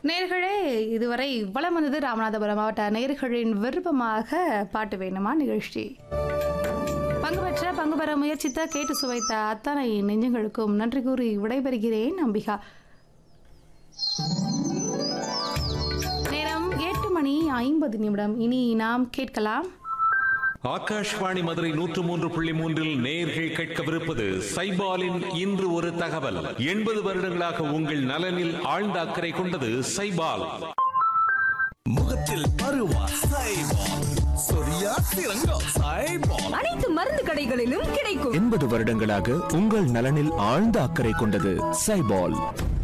நேர்களே இதுவரை வலம் வந்தது ராமநாதபுரம் மாவட்ட நேர்களின் விருப்பமாக பாட்டு வேணுமா நிகழ்ச்சி பங்கு பெற்ற பங்கு பெற முயற்சித்த கேட்டு சுவைத்த அத்தனை நெஞ்சங்களுக்கும் நன்றி கூறி விடைபெறுகிறேன் அம்பிகா நேரம் எட்டு மணி ஐம்பது நிமிடம் இனி நாம் கேட்கலாம் ஆகாஷ்வாணி மதுரை நூற்று மூன்று புள்ளி மூன்றில் நேர்கள் கேட்கவிருப்பது சைபாலின் இன்று ஒரு தகவல் எண்பது வருடங்களாக உங்கள் நலனில் ஆழ்ந்த அக்கறை கொண்டது சைபால் முகத்தில் பருவா சைபால் சொரியா சிறங்கம் சைபால் அனைத்து மருந்து கடைகளிலும் கிடைக்கும் எண்பது வருடங்களாக உங்கள் நலனில் ஆழ்ந்த அக்கறை கொண்டது சைபால்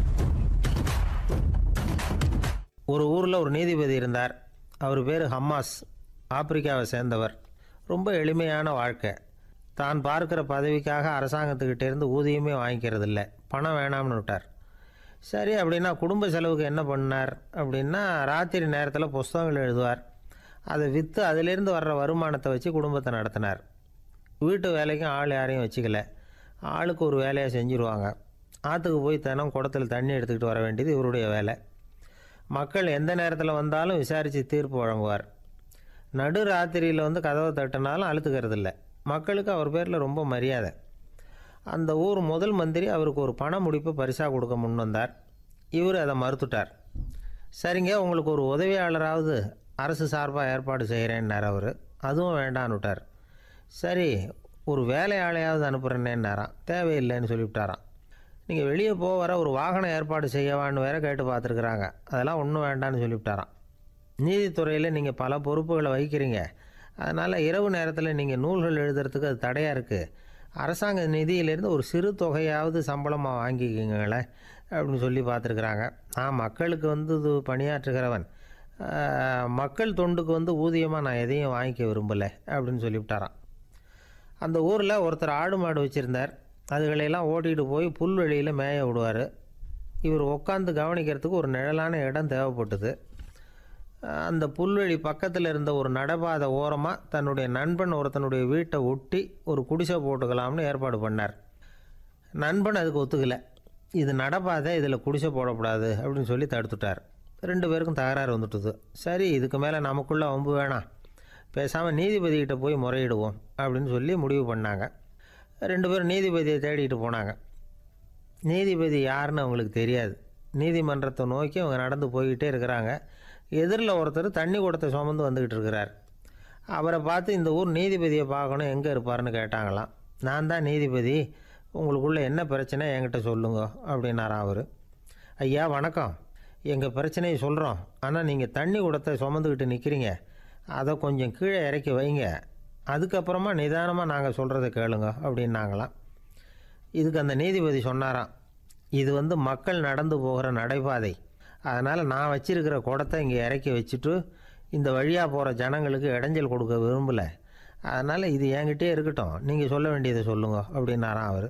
ஒரு ஊரில் ஒரு நீதிபதி இருந்தார் அவர் பேர் ஹம்மாஸ் ஆப்பிரிக்காவை சேர்ந்தவர் ரொம்ப எளிமையான வாழ்க்கை தான் பார்க்குற பதவிக்காக அரசாங்கத்துக்கிட்ட இருந்து ஊதியமே வாங்கிக்கிறது இல்லை பணம் வேணாம்னு விட்டார் சரி அப்படின்னா குடும்ப செலவுக்கு என்ன பண்ணார் அப்படின்னா ராத்திரி நேரத்தில் புஸ்தகங்கள் எழுதுவார் அதை விற்று அதிலிருந்து வர்ற வருமானத்தை வச்சு குடும்பத்தை நடத்தினார் வீட்டு வேலைக்கும் ஆள் யாரையும் வச்சுக்கல ஆளுக்கு ஒரு வேலையை செஞ்சுருவாங்க ஆற்றுக்கு போய் தினம் குடத்தில் தண்ணி எடுத்துக்கிட்டு வர வேண்டியது இவருடைய வேலை மக்கள் எந்த நேரத்தில் வந்தாலும் விசாரித்து தீர்ப்பு வழங்குவார் நடு ராத்திரியில் வந்து கதவை தட்டினாலும் அழுத்துக்கிறது இல்லை மக்களுக்கு அவர் பேரில் ரொம்ப மரியாதை அந்த ஊர் முதல் மந்திரி அவருக்கு ஒரு பண முடிப்பை பரிசாக கொடுக்க முன் வந்தார் இவர் அதை மறுத்துட்டார் சரிங்க உங்களுக்கு ஒரு உதவியாளராவது அரசு சார்பாக ஏற்பாடு செய்கிறேன்னார் அவர் அதுவும் வேண்டான்னு விட்டார் சரி ஒரு வேலையாளையாவது அனுப்புகிறேன்னேன்னாராம் தேவையில்லைன்னு சொல்லிவிட்டாராம் நீங்கள் வெளியே போக வர ஒரு வாகனம் ஏற்பாடு செய்யவான்னு வேற கேட்டு பார்த்துருக்குறாங்க அதெல்லாம் ஒன்றும் வேண்டான்னு சொல்லிவிட்டாராம் நீதித்துறையில் நீங்கள் பல பொறுப்புகளை வகிக்கிறீங்க அதனால் இரவு நேரத்தில் நீங்கள் நூல்கள் எழுதுறதுக்கு அது தடையாக இருக்குது அரசாங்க நிதியிலேருந்து ஒரு சிறு தொகையாவது சம்பளமாக வாங்கிக்கிங்களேன் அப்படின்னு சொல்லி பார்த்துருக்குறாங்க நான் மக்களுக்கு வந்து இது பணியாற்றுகிறவன் ஆஹ், மக்கள் தொண்டுக்கு வந்து ஊதியமாக நான் எதையும் வாங்கிக்க விரும்பலை அப்படின்னு சொல்லிவிட்டாராம் அந்த ஊரில் ஒருத்தர் ஆடு மாடு வச்சுருந்தார் அதுகளையெல்லாம் ஓட்டிகிட்டு போய் புல்வெளியில் மேய விடுவார் இவர் உட்காந்து கவனிக்கிறதுக்கு ஒரு நிழலான இடம் தேவைப்பட்டது அஹ் அந்த புல்வெளி பக்கத்தில் இருந்த ஒரு நடைபாதை ஓரமாக தன்னுடைய நண்பன் ஒருத்தனுடைய வீட்டை ஒட்டி ஒரு குடிசை போட்டுக்கலாம்னு ஏற்பாடு பண்ணார் நண்பன் அதுக்கு ஒத்துக்கலை இது நடப்பாதை இதில் குடிசை போடக்கூடாது அப்படின்னு சொல்லி தடுத்துட்டார் ரெண்டு பேருக்கும் தகராறு வந்துட்டுது சரி இதுக்கு மேலே நமக்குள்ளே வம்பு வேணாம் பேசாமல் நீதிபதிகிட்ட போய் முறையிடுவோம் அப்படின்னு சொல்லி முடிவு பண்ணாங்க ரெண்டு பேரும் நீதிபதியை தேடிட்டு போனாங்க நீதிபதி யாருன்னு அவங்களுக்கு தெரியாது நீதிமன்றத்தை நோக்கி அவங்க நடந்து போய்கிட்டே இருக்கிறாங்க எதிரில் ஒருத்தர் தண்ணி குடத்தை சுமந்து வந்துக்கிட்டு இருக்கிறார் அவரை பார்த்து இந்த ஊர் நீதிபதியை பார்க்கணும் எங்கே இருப்பாருன்னு கேட்டாங்களாம் நான் தான் நீதிபதி உங்களுக்குள்ள என்ன பிரச்சனை என்கிட்ட சொல்லுங்க அப்படின்னாராம் அவர் ஐயா வணக்கம் எங்கள் பிரச்சனையை சொல்கிறோம் ஆனால் நீங்கள் தண்ணி குடத்தை சுமந்துக்கிட்டு நிற்கிறீங்க அதை கொஞ்சம் கீழே இறக்கி வைங்க அதுக்கப்புறமா நிதானமாக நாங்கள் சொல்கிறத கேளுங்க அப்படின்னாங்களாம் இதுக்கு அந்த நீதிபதி சொன்னாராம் இது வந்து மக்கள் நடந்து போகிற நடைபாதை அதனால் நான் வச்சிருக்கிற குடத்தை இங்கே இறக்கி வச்சுட்டு இந்த வழியாக போகிற ஜனங்களுக்கு இடைஞ்சல் கொடுக்க விரும்பலை அதனால் இது என்கிட்டே இருக்கட்டும் நீங்கள் சொல்ல வேண்டியதை சொல்லுங்க அப்படின்னாராம் அவர்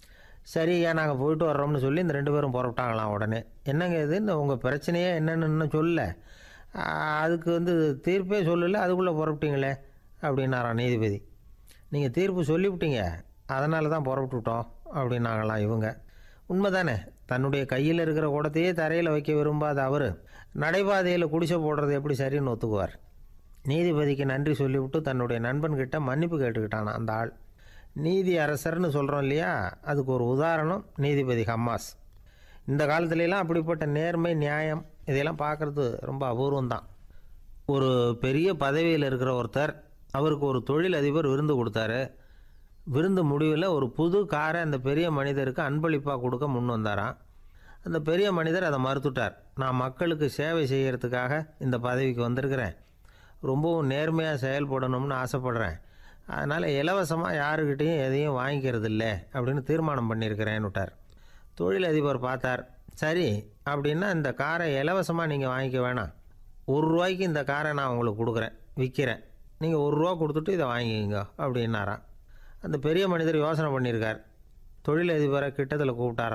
சரி ஐயா நாங்கள் போயிட்டு வர்றோம்னு சொல்லி இந்த ரெண்டு பேரும் புறப்பட்டாங்களாம் உடனே என்னங்க இது இந்த உங்கள் பிரச்சனையே என்னன்னு இன்னும் சொல்லல ஆ, அதுக்கு வந்து தீர்ப்பே சொல்லலை அதுக்குள்ளே புறப்பட்டீங்களே அப்படின்னாராம் நீதிபதி நீங்கள் தீர்ப்பு சொல்லிவிட்டீங்க அதனால தான் புறப்பட்டு விட்டோம் அப்படின்னாங்களாம் இவங்க உண்மைதானே தன்னுடைய கையில் இருக்கிற குடத்தையே தரையில் வைக்க விரும்பாத அவர் நடைபாதையில் குடிசை போடுறது எப்படி சரின்னு ஒத்துக்குவார் நீதிபதிக்கு நன்றி சொல்லிவிட்டு தன்னுடைய நண்பன்கிட்ட மன்னிப்பு கேட்டுக்கிட்டானா அந்த ஆள் நீதி அரசர்னு சொல்கிறோம் இல்லையா அதுக்கு ஒரு உதாரணம் நீதிபதி ஹம்மாஸ் இந்த காலத்துலலாம் அப்படிப்பட்ட நேர்மை நியாயம் இதையெல்லாம் பார்க்குறது ரொம்ப அபூர்வம் தான் ஒரு பெரிய பதவியில் இருக்கிற ஒருத்தர் அவருக்கு ஒரு தொழில் அதிபர் விருந்து கொடுத்தாரு விருந்து முடிவில் ஒரு புது காரை அந்த பெரிய மனிதருக்கு அன்பளிப்பாக கொடுக்க முன் வந்தாராம் அந்த பெரிய மனிதர் அதை மறுத்துட்டார் நான் மக்களுக்கு சேவை செய்கிறதுக்காக இந்த பதவிக்கு வந்திருக்கிறேன் ரொம்பவும் நேர்மையாக செயல்படணும்னு ஆசைப்படுறேன் அதனால் இலவசமாக யாருக்கிட்டேயும் எதையும் வாங்கிக்கிறது இல்லை அப்படின்னு தீர்மானம் பண்ணியிருக்கிறேன்னு விட்டார் தொழிலதிபர் பார்த்தார் சரி அப்படின்னா இந்த காரை இலவசமாக நீங்கள் வாங்கிக்க வேணாம் ஒரு ரூபாய்க்கு இந்த காரை நான் உங்களுக்கு கொடுக்குறேன் விற்கிறேன் நீங்கள் ஒரு ரூபா கொடுத்துட்டு இதை வாங்கிக்கங்க அப்படின்னாராம் அந்த பெரிய மனிதர் யோசனை பண்ணியிருக்கார் தொழிலதிபரை கிட்டத்தில் கூப்பிட்டாராம்